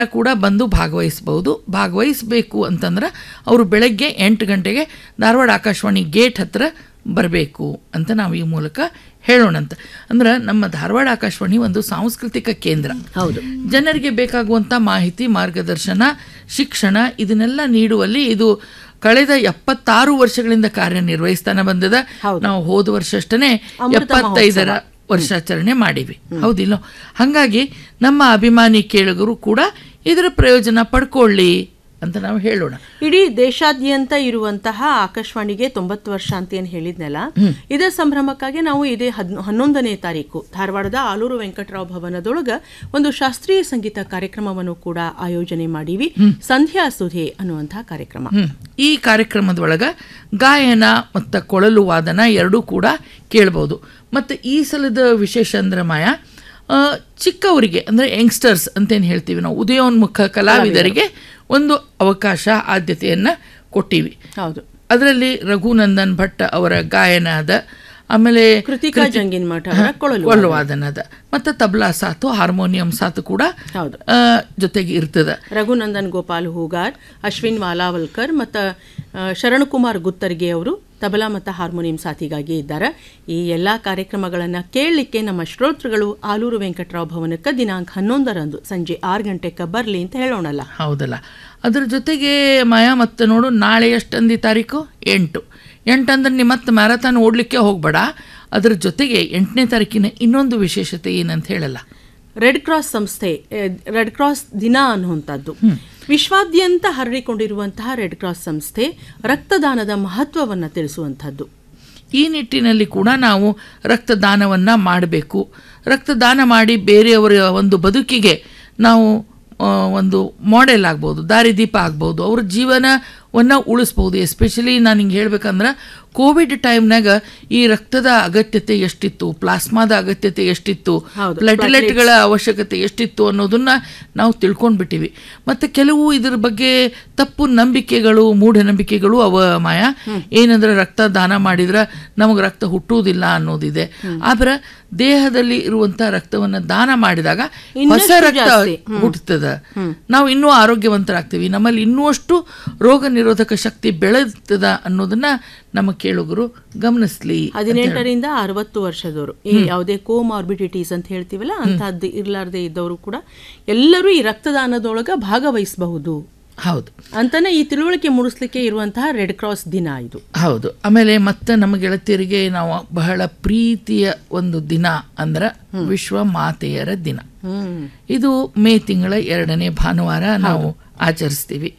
ಕೂಡ ಬಂದು ಭಾಗವಹಿಸಬಹುದು ಭಾಗವಹಿಸಬೇಕು ಅಂತಂದ್ರೆ ಅವರು ಬೆಳಗ್ಗೆ ಎಂಟು ಗಂಟೆಗೆ ಧಾರವಾಡ ಆಕಾಶವಾಣಿ ಗೇಟ್ ಹತ್ರ ಬರಬೇಕು ಅಂತ ನಾವು ಈ ಮೂಲಕ ಹೇಳೋಣಂತ ಅಂದ್ರೆ ನಮ್ಮ ಧಾರವಾಡ ಆಕಾಶವಾಣಿ ಒಂದು ಸಾಂಸ್ಕೃತಿಕ ಕೇಂದ್ರ ಹೌದು ಜನರಿಗೆ ಬೇಕಾಗುವಂಥ ಮಾಹಿತಿ ಮಾರ್ಗದರ್ಶನ ಶಿಕ್ಷಣ ಇದನ್ನೆಲ್ಲ ನೀಡುವಲ್ಲಿ ಇದು ಕಳೆದ ಎಪ್ಪತ್ತಾರು ವರ್ಷಗಳಿಂದ ಕಾರ್ಯನಿರ್ವಹಿಸ್ತಾನೆ ಬಂದದ ಹೌದು. ನಾವು ಹೋದ ವರ್ಷ ಅಷ್ಟೇ ಅಮೃತ ಎಪ್ಪತ್ತೈದರ ವರ್ಷಾಚರಣೆ ಮಾಡಿವಿ ಹೌದಿಲ್ಲ ಹಾಗಾಗಿ ನಮ್ಮ ಅಭಿಮಾನಿ ಕೇಳುಗರು ಕೂಡ ಇದರ ಪ್ರಯೋಜನ ಪಡ್ಕೊಳ್ಳಿ ಅಂತ ನಾವು ಹೇಳೋಣ ಇಡೀ ದೇಶಾದ್ಯಂತ ಇರುವಂತಹ ಆಕಾಶವಾಣಿಗೆ ತೊಂಬತ್ತು ವರ್ಷ ಅಂತ ಏನ್ ಹೇಳಿದ್ನಲ್ಲ ಇದರ ಸಂಭ್ರಮಕ್ಕಾಗಿ ನಾವು ಇದೇ ಹದ್ ಹನ್ನೊಂದನೇ ತಾರೀಕು ಧಾರವಾಡದ ಆಲೂರು ವೆಂಕಟರಾವ್ ಭವನದೊಳಗ ಒಂದು ಶಾಸ್ತ್ರೀಯ ಸಂಗೀತ ಕಾರ್ಯಕ್ರಮವನ್ನು ಕೂಡ ಆಯೋಜನೆ ಮಾಡೀವಿ ಸಂಧ್ಯಾ ಸುಧೆ ಅನ್ನುವಂತಹ ಕಾರ್ಯಕ್ರಮ ಹ್ಮ್. ಈ ಕಾರ್ಯಕ್ರಮದ ಒಳಗ ಗಾಯನ ಮತ್ತು ಕೊಳಲು ವಾದನ ಎರಡೂ ಕೂಡ ಕೇಳ್ಬೋದು ಮತ್ತು ಈ ಸಲದ ವಿಶೇಷ ಅಂದ್ರೆ ಮಾಯ ಆ, ಚಿಕ್ಕವರಿಗೆ ಅಂದರೆ ಯಂಗ್ಸ್ಟರ್ಸ್ ಅಂತೇನು ಹೇಳ್ತೀವಿ ನಾವು ಉದಯೋನ್ಮುಖ ಕಲಾವಿದರಿಗೆ ಒಂದು ಅವಕಾಶ ಆದ್ಯತೆಯನ್ನು ಕೊಟ್ಟಿವಿ ಹೌದು ಅದರಲ್ಲಿ ರಘುನಂದನ್ ಭಟ್ ಅವರ ಗಾಯನ ಅದ ಆಮೇಲೆ ಕೃತಿಕಾ ಜಂಗಿನ್ ಮಠ ಅವರ ಕೊಳಲು ಕೊಳಲು ವಾದನ ಅದ ಮತ್ತು ತಬಲಾ ಸಾತು ಹಾರ್ಮೋನಿಯಂ ಸಾತು ಕೂಡ ಹೌದು ಆ, ಜೊತೆಗೆ ಇರ್ತದೆ ರಘುನಂದನ್ ಗೋಪಾಲ್ ಹೂಗಾರ್ ಅಶ್ವಿನ್ ವಾಲಾವಲ್ಕರ್ ಮತ್ತು ಶರಣಕುಮಾರ್ ಗುತ್ತರ್ಗೆ ಅವರು ತಬಲಾ ಮತ್ತು ಹಾರ್ಮೋನಿಯಂ ಸಾಥಿಗಾಗಿ ಇದ್ದಾರೆ ಈ ಎಲ್ಲ ಕಾರ್ಯಕ್ರಮಗಳನ್ನು ಕೇಳಲಿಕ್ಕೆ ನಮ್ಮ ಶ್ರೋತೃಗಳು ಆಲೂರು ವೆಂಕಟರಾವ್ ಭವನಕ್ಕೆ ದಿನಾಂಕ ಹನ್ನೊಂದರಂದು ಸಂಜೆ ಆರು ಗಂಟೆಗೆ ಬರಲಿ ಅಂತ ಹೇಳೋಣಲ್ಲ ಹೌದಲ್ಲ ಅದ್ರ ಜೊತೆಗೆ ಮಾಯಾ ಮತ್ತೆ ನೋಡು ನಾಳೆ ಎಷ್ಟಂದಿ ತಾರೀಕು ಎಂಟು ಎಂಟಂದ್ರೆ ನೀ ಮತ್ತೆ ಮ್ಯಾರಥಾನ್ ಓಡಲಿಕ್ಕೆ ಹೋಗ್ಬೇಡ ಅದ್ರ ಜೊತೆಗೆ ಎಂಟನೇ ತಾರೀಕಿನ ಇನ್ನೊಂದು ವಿಶೇಷತೆ ಏನಂತ ಹೇಳಲ್ಲ ರೆಡ್ ಕ್ರಾಸ್ ಸಂಸ್ಥೆ ಎ, ರೆಡ್ ಕ್ರಾಸ್ ದಿನ ಅನ್ನುವಂಥದ್ದು ವಿಶ್ವಾದ್ಯಂತ ಹರಡಿಕೊಂಡಿರುವಂತಹ ರೆಡ್ ಕ್ರಾಸ್ ಸಂಸ್ಥೆ ರಕ್ತದಾನದ ಮಹತ್ವವನ್ನು ತಿಳಿಸುವಂಥದ್ದು ಈ ನಿಟ್ಟಿನಲ್ಲಿ ಕೂಡ ನಾವು ರಕ್ತದಾನವನ್ನು ಮಾಡಬೇಕು ರಕ್ತದಾನ ಮಾಡಿ ಬೇರೆಯವರ ಒಂದು ಬದುಕಿಗೆ ನಾವು ಆ, ಒಂದು ಮಾಡೆಲ್ ಆಗ್ಬೋದು ದಾರಿದೀಪ ಆಗ್ಬೋದು ಅವ್ರ ಜೀವನವನ್ನು ಉಳಿಸ್ಬೋದು ಎಸ್ಪೆಷಲಿ ನಾನು ಹಿಂಗೆ ಹೇಳ್ಬೇಕಂದ್ರೆ ಕೋವಿಡ್ ಟೈಮ್ನಾಗ ಈ ರಕ್ತದ ಅಗತ್ಯತೆ ಎಷ್ಟಿತ್ತು ಪ್ಲಾಸ್ಮಾದ ಅಗತ್ಯತೆ ಎಷ್ಟಿತ್ತು ಹೌದು, ಪ್ಲೇಟ್ಲೆಟ್ಗಳ ಅವಶ್ಯಕತೆ ಎಷ್ಟಿತ್ತು ಅನ್ನೋದನ್ನ ನಾವು ತಿಳ್ಕೊಂಡ್ಬಿಟ್ಟಿವಿ ಮತ್ತು ಕೆಲವು ಇದ್ರ ಬಗ್ಗೆ ತಪ್ಪು ನಂಬಿಕೆಗಳು ಮೂಢನಂಬಿಕೆಗಳು ಅವ ಮಾಯ ಏನಂದ್ರೆ ರಕ್ತ ದಾನ ಮಾಡಿದ್ರೆ ನಮಗೆ ರಕ್ತ ಹುಟ್ಟುವುದಿಲ್ಲ ಅನ್ನೋದಿದೆ ಆದ್ರೆ ದೇಹದಲ್ಲಿ ಇರುವಂತ ರಕ್ತವನ್ನ ದಾನ ಮಾಡಿದಾಗ ಹೊಸ ಇನ್ನಷ್ಟು ರಕ್ತ ಜಾಸ್ತಿ. ಹುಟ್ಟುತ್ತದೆ ನಾವು ಇನ್ನೂ ಆರೋಗ್ಯವಂತರಾಗ್ತೀವಿ ನಮ್ಮಲ್ಲಿ ಇನ್ನೂಷ್ಟು ರೋಗ ನಿರೋಧಕ ಶಕ್ತಿ ಬೆಳೆತದ ಅನ್ನೋದನ್ನ ನಮ್ಮ ಕೇಳುಗರು ಗಮನಿಸ್ಲಿ ಹದಿನೆಂಟರಿಂದ ಅರವತ್ತು ವರ್ಷದವರು ಈ ಯಾವುದೇ ಕೋಮಾರ್ಬಿಡಿಟೀಸ್ ಅಂತ ಹೇಳ್ತೀವಲ್ಲ ಅಂತಹದ್ದು ಇರ್ಲಾರ್ದೆ ಇದ್ದವರು ಕೂಡ ಎಲ್ಲರೂ ಈ ರಕ್ತದಾನದೊಳಗ ಭಾಗವಹಿಸಬಹುದು ಹೌದು ಅಂತಾನೆ ಈ ತಿಳುವಳಿಕೆ ಮೂಡಿಸ್ಲಿಕ್ಕೆ ಇರುವಂತಹ ರೆಡ್ ಕ್ರಾಸ್ ದಿನ ಇದು ಹೌದು ಆಮೇಲೆ ಮತ್ತೆ ನಮ್ಮ ಗೆಳತಿಯರಿಗೆ ನಾವು ಬಹಳ ಪ್ರೀತಿಯ ಒಂದು ದಿನ ಅಂದ್ರೆ ವಿಶ್ವ ಮಾತೆಯರ ದಿನ ಹ್ಮ್ ಇದು ಮೇ ತಿಂಗಳ ಎರಡನೇ ಭಾನುವಾರ ನಾವು ಆಚರಿಸ್ತೀವಿ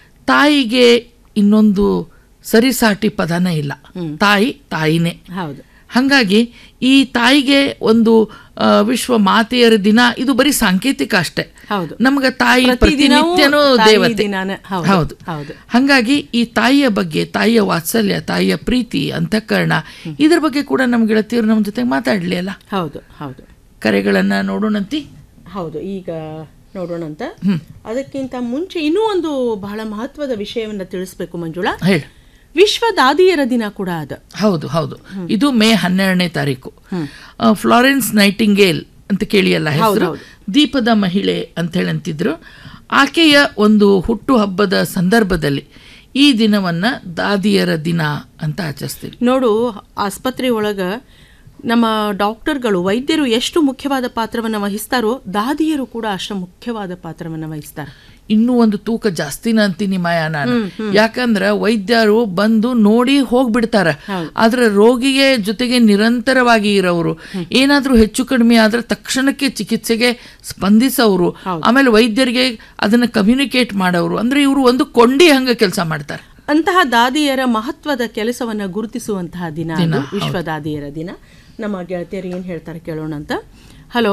ತಾಯಿಗೆ ಇನ್ನೊಂದು ಸರಿಸಾಟಿ ಪದನೇ ಇಲ್ಲ ತಾಯಿ ತಾಯಿನೇ ಹೌದು ಹಾಗಾಗಿ ಈ ತಾಯಿಗೆ ಒಂದು ಆ, ವಿಶ್ವ ಮಾತೆಯರ ದಿನ ಇದು ಬರೀ ಸಾಂಕೇತಿಕ ಅಷ್ಟೇ ಹೌದು. ನಮ್ಗೆ ತಾಯಿ ಪ್ರತಿದಿನವೂ ಪ್ರತಿನಿತ್ಯನೂ ತಾಯಿ ದೇವತೆ ದಿನಾನೇ. ಹೌದು, ಹೌದು ಹೌದು. ಹಾಗಾಗಿ ಈ ತಾಯಿಯ ಬಗ್ಗೆ ತಾಯಿಯ ವಾತ್ಸಲ್ಯ ತಾಯಿಯ ಪ್ರೀತಿ ಅಂತಃಕರಣ ಇದ್ರ ಬಗ್ಗೆ ಕೂಡ ನಮ್ಮ ಗೆಳತಿಯರು ನಮ್ಮ ಜೊತೆ ಮಾತಾಡ್ಲಿ ಅಲ್ಲ ಹೌದು ಹೌದು ಕರೆಗಳನ್ನ ನೋಡೋಣಂತಿ ಹೌದು ಈಗ ನೋಡೋಣಂತ ಅದಕ್ಕಿಂತ ಮುಂಚೆ ಇನ್ನೂ ಒಂದು ಬಹಳ ಮಹತ್ವದ ವಿಷಯವನ್ನ ತಿಳಿಸ್ಬೇಕು ಮಂಜುಳಾ ಹೇಳು ವಿಶ್ವ ದಾದಿಯರ ದಿನ ಕೂಡ ಅದ ಹೌದು ಹೌದು ಇದು ಮೇ ಹನ್ನೆರಡನೇ ತಾರೀಕು ಆ, ಫ್ಲಾರೆನ್ಸ್ ನೈಟಿಂಗೇಲ್ ಅಂತ ಕೇಳಿಯಲ್ಲ ಹೆಸರು ದೀಪದ ಮಹಿಳೆ ಅಂತ ಹೇಳಿ ಅಂತಿದ್ರು ಆಕೆಯ ಒಂದು ಹುಟ್ಟು ಹಬ್ಬದ ಸಂದರ್ಭದಲ್ಲಿ ಈ ದಿನವನ್ನ ದಾದಿಯರ ದಿನ ಅಂತ ಆಚರಿಸ್ತೀವಿ ನೋಡು ಆಸ್ಪತ್ರೆ ಒಳಗ ನಮ್ಮ ಡಾಕ್ಟರ್ಗಳು ವೈದ್ಯರು ಎಷ್ಟು ಮುಖ್ಯವಾದ ಪಾತ್ರವನ್ನು ವಹಿಸ್ತಾರೋ ದಾದಿಯರು ಕೂಡ ಅಷ್ಟು ಮುಖ್ಯವಾದ ಪಾತ್ರವನ್ನು ವಹಿಸ್ತಾರೆ ಇನ್ನೂ ಒಂದು ತೂಕ ಜಾಸ್ತಿನ ಅಂತೀನಿ ಮಾಯ ನಾನು ಯಾಕಂದ್ರ ವೈದ್ಯರು ಬಂದು ನೋಡಿ ಹೋಗ್ಬಿಡ್ತಾರ ಆದ್ರೆ ರೋಗಿಗೆ ಜೊತೆಗೆ ನಿರಂತರವಾಗಿ ಇರೋರು ಏನಾದ್ರೂ ಹೆಚ್ಚು ಕಡಿಮೆ ಆದ್ರೆ ತಕ್ಷಣಕ್ಕೆ ಚಿಕಿತ್ಸೆಗೆ ಸ್ಪಂದಿಸೋರು ಆಮೇಲೆ ವೈದ್ಯರಿಗೆ ಅದನ್ನ ಕಮ್ಯುನಿಕೇಟ್ ಮಾಡೋರು ಅಂದ್ರೆ ಇವರು ಒಂದು ಕೊಂಡಿ ಹಂಗ ಕೆಲಸ ಮಾಡ್ತಾರೆ ಅಂತಹ ದಾದಿಯರ ಮಹತ್ವದ ಕೆಲಸವನ್ನ ಗುರುತಿಸುವಂತಹ ದಿನ ಅದು, ವಿಶ್ವ ದಾದಿಯರ ದಿನ ನಮ್ಮ ಗೆಳತಿಯರು ಏನ್ ಹೇಳ್ತಾರೆ ಕೇಳೋಣ ಅಂತ ಹಲೋ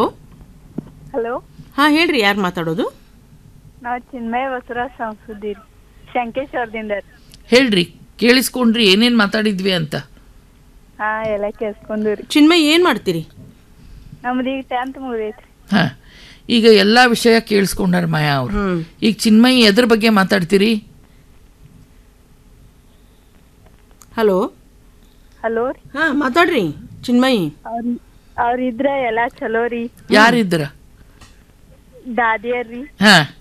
ಹಲೋ ಹಾ ಹೇಳ್ರಿ ಯಾರು ಮಾತಾಡೋದು ನಾವು ಚಿನ್ಮಯ ಬಸವರಾಜ್ ಸಂಸುದ್ದೀರಿ ಶಂಕೇಶ್ವರದಿಂದ ರೀ. ಹೇಳ್ರಿ ಕೇಳಿಸ್ಕೊಂಡ್ರಿ ಏನೇನ್ ಮಾತಾಡಿದ್ವಿ ಅಂತ ಹಾ ಎಲ್ಲ ಕೇಳ್ಸ್ಕೊಂಡ್ರಿ ಚಿನ್ಮಯ್ ಏನ್ ಮಾಡ್ತೀರಿ ನಮ್ದು ಈಗ ಟೆಂತ್ ಮುಗಿದೈತ್ರಿ ಹ ಈಗ ಎಲ್ಲಾ ವಿಷಯ ಕೇಳಿಸ್ಕೊಂಡಾರ ಮಾಯಾ ಅವ್ರು ಈಗ ಚಿನ್ಮಯಿ ಎದ್ರ ಬಗ್ಗೆ ಮಾತಾಡ್ತೀರಿ ಹಲೋ ಹಲೋ ರೀ ಹಾ ಮಾತಾಡ್ರಿ ಚಿನ್ಮಯಿ ಅವ್ರ ಅವ್ರ ಇದ್ರ ಎಲ್ಲಾ ಚಲೋ ರೀ ಯಾರಿದ್ರ ದಾದಿಯರ್ ರೀ ಹ